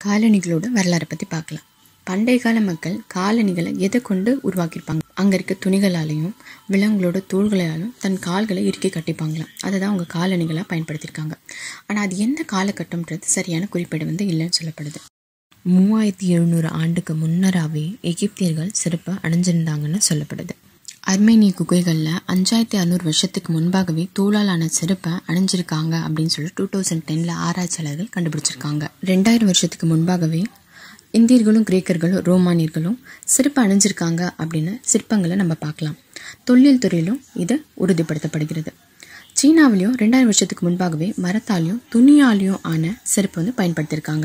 காலணிகளோட வரலாறை பற்றி பார்க்கலாம் பண்டைய கால மக்கள் காலணிகளை எதை கொண்டு உருவாக்கியிருப்பாங்க அங்கே இருக்க துணிகளாலையும் விலங்குகளோட தோள்களாலும் தன் கால்களை இறுக்கி கட்டிப்பாங்களாம் அதை தான் அவங்க காலணிகளாக பயன்படுத்தியிருக்காங்க ஆனால் அது எந்த காலகட்டம்ன்றது சரியான குறிப்பீடு வந்து இல்லைன்னு சொல்லப்படுது மூவாயிரத்தி எழுநூறு ஆண்டுக்கு முன்னராகவே எகிப்தியர்கள் சிறப்பாக அணிஞ்சிருந்தாங்கன்னு சொல்லப்படுது அர்மேனிய குகைகளில் அஞ்சாயிரத்தி அறநூறு வருஷத்துக்கு முன்பாகவே தோளாலான செருப்பை அணிஞ்சிருக்காங்க அப்படின்னு சொல்லி டூ தௌசண்ட் டென்னில் ஆராய்ச்சியாளர்கள் கண்டுபிடிச்சிருக்காங்க ரெண்டாயிரம் வருஷத்துக்கு முன்பாகவே இந்தியர்களும் கிரேக்கர்களும் ரோமானியர்களும் சிறப்பு அணிஞ்சிருக்காங்க அப்படின்னு சிற்பங்களை நம்ம பார்க்கலாம் தொல்லியல் துறையிலும் இது உறுதிப்படுத்தப்படுகிறது சீனாவிலையும் ரெண்டாயிரம் வருஷத்துக்கு முன்பாகவே மரத்தாலையும் துணியாலையும் ஆன செருப்பு வந்து பயன்படுத்தியிருக்காங்க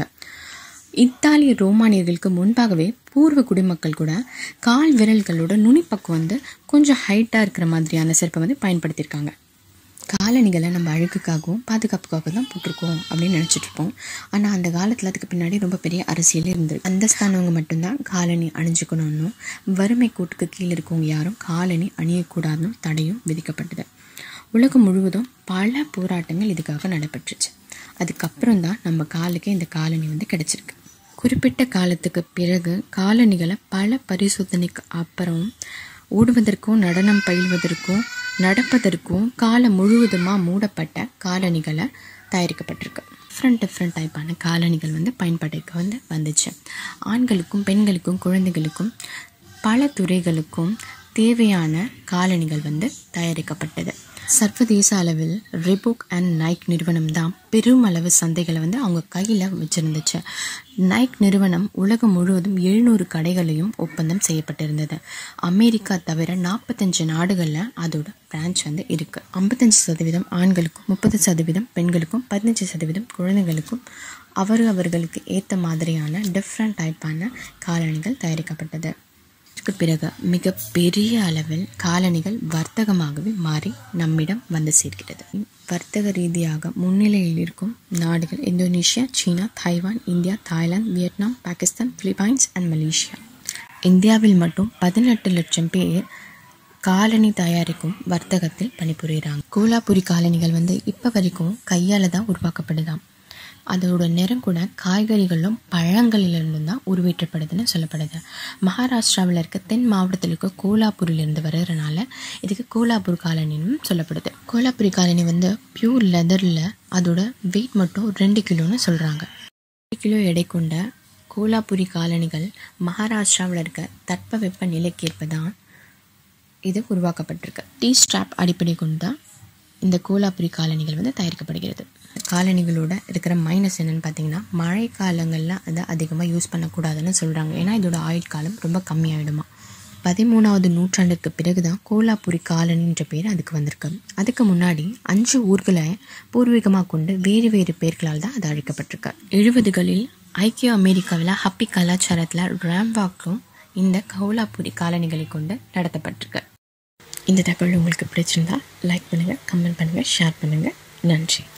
இத்தாலிய ரோமானியர்களுக்கு முன்பாகவே பூர்வ குடிமக்கள் கூட கால் விரல்களோட நுனிப்பக்கம் வந்து கொஞ்சம் ஹைட்டாக இருக்கிற மாதிரியான செருப்பை வந்து பயன்படுத்தியிருக்காங்க காலணிகளை நம்ம அழுக்குக்காகவும் பாதுகாப்புக்காகவும் தான் போட்டிருக்கோம் அப்படின்னு நினச்சிட்டு இருப்போம் ஆனால் அந்த காலத்தில் அதுக்கு பின்னாடி ரொம்ப பெரிய அரசியல் இருந்தது அந்தஸ்தானவங்க மட்டும்தான் காலணி அணிஞ்சுக்கணும்னும் வறுமை கூட்டுக்கு கீழே இருக்கவங்க யாரும் காலணி அணியக்கூடாதுன்னு தடையும் விதிக்கப்பட்டது உலகம் முழுவதும் பல போராட்டங்கள் இதுக்காக நடைபெற்றுச்சு அதுக்கப்புறம் தான் நம்ம காலுக்கு இந்த காலணி வந்து கிடைச்சிருக்கு குறிப்பிட்ட காலத்துக்கு பிறகு காலணிகளை பல பரிசோதனைக்கு அப்புறம் ஓடுவதற்கும் நடனம் பயில்வதற்கும் நடப்பதற்கும் காலம் முழுவதுமாக மூடப்பட்ட காலணிகளை தயாரிக்கப்பட்டிருக்கு டிஃப்ரெண்ட் டிஃப்ரெண்ட் டைப்பான காலணிகள் வந்து பயன்பாட்டுக்கு வந்து வந்துச்சு ஆண்களுக்கும் பெண்களுக்கும் குழந்தைகளுக்கும் பல துறைகளுக்கும் தேவையான காலணிகள் வந்து தயாரிக்கப்பட்டது சர்வதேச அளவில் ரிபோக் அண்ட் நைக் நிறுவனம் தான் பெருமளவு சந்தைகளை வந்து அவங்க கையில் வச்சுருந்துச்சு நைக் நிறுவனம் உலகம் முழுவதும் எழுநூறு கடைகளையும் ஒப்பந்தம் செய்யப்பட்டிருந்தது அமெரிக்கா தவிர நாற்பத்தஞ்சு நாடுகளில் அதோட பிரான்ச் வந்து இருக்குது ஐம்பத்தஞ்சு சதவீதம் ஆண்களுக்கும் முப்பது சதவீதம் பெண்களுக்கும் பதினஞ்சு சதவீதம் குழந்தைகளுக்கும் அவர் அவர்களுக்கு ஏற்ற மாதிரியான டிஃப்ரெண்ட் டைப்பான காலணிகள் தயாரிக்கப்பட்டது அதற்கு பிறகு மிக பெரிய அளவில் காலணிகள் வர்த்தகமாகவே மாறி நம்மிடம் வந்து சேர்க்கிறது வர்த்தக ரீதியாக முன்னிலையில் இருக்கும் நாடுகள் Indonesia China Taiwan India Thailand Vietnam Pakistan Philippines and Malaysia இந்தியாவில் மட்டும் பதினெட்டு லட்சம் பேர் காலணி தயாரிக்கும் வர்த்தகத்தில் பணிபுரிகிறாங்க கோலாபுரி காலணிகள் வந்து இப்போ வரைக்கும் கையால் தான் உருவாக்கப்படுதாம் அதோட நிறம் கூட காய்கறிகளும் பழங்களிலிருந்தும் தான் உருவேற்றப்படுதுன்னு சொல்லப்படுது மகாராஷ்டிராவில் இருக்க தென் மாவட்டத்தில் இருக்க கோலாப்பூரிலிருந்து வர்றதுனால இதுக்கு கோலாப்பூர் காலனின்னு சொல்லப்படுது கோலாப்பூரி காலனி வந்து பியூர் லெதரில் அதோட வெயிட் மட்டும் ரெண்டு கிலோன்னு சொல்கிறாங்க ரெண்டு கிலோ எடை கொண்ட கோலாபுரி காலணிகள் மகாராஷ்டிராவில் இருக்க தட்பவெப்ப நிலைக்கேற்ப தான் இது உருவாக்கப்பட்டிருக்கு டீ ஸ்ட்ராப் அடிப்படை கொண்டு தான் இந்த கோலாபுரி காலணிகள் வந்து தயாரிக்கப்படுகிறது காலணிகளோட இருக்கிற மைனஸ் என்னென்னு பார்த்தீங்கன்னா மழை காலங்களில் அதை அதிகமாக யூஸ் பண்ணக்கூடாதுன்னு சொல்கிறாங்க ஏன்னா இதோட ஆயுள் காலம் ரொம்ப கம்மியாயிடுமா பதிமூணாவது நூற்றாண்டுக்கு பிறகு தான் கோலாபுரி காலனின்ற பேர் அதுக்கு வந்திருக்கு அதுக்கு முன்னாடி அஞ்சு ஊர்களை பூர்வீகமாக கொண்டு வேறு வேறு பேர்களால் தான் அது அழைக்கப்பட்டிருக்கு எழுபதுகளில் ஐக்கிய அமெரிக்காவில் ஹப்பி கலாச்சாரத்தில் ரேம்வாக்கும் இந்த கோலாபுரி காலனிகளை கொண்டு நடத்தப்பட்டிருக்கு இந்த தகவல் உங்களுக்கு பிடிச்சிருந்தா லைக் பண்ணுங்கள் கமெண்ட் பண்ணுங்கள் ஷேர் பண்ணுங்கள் நன்றி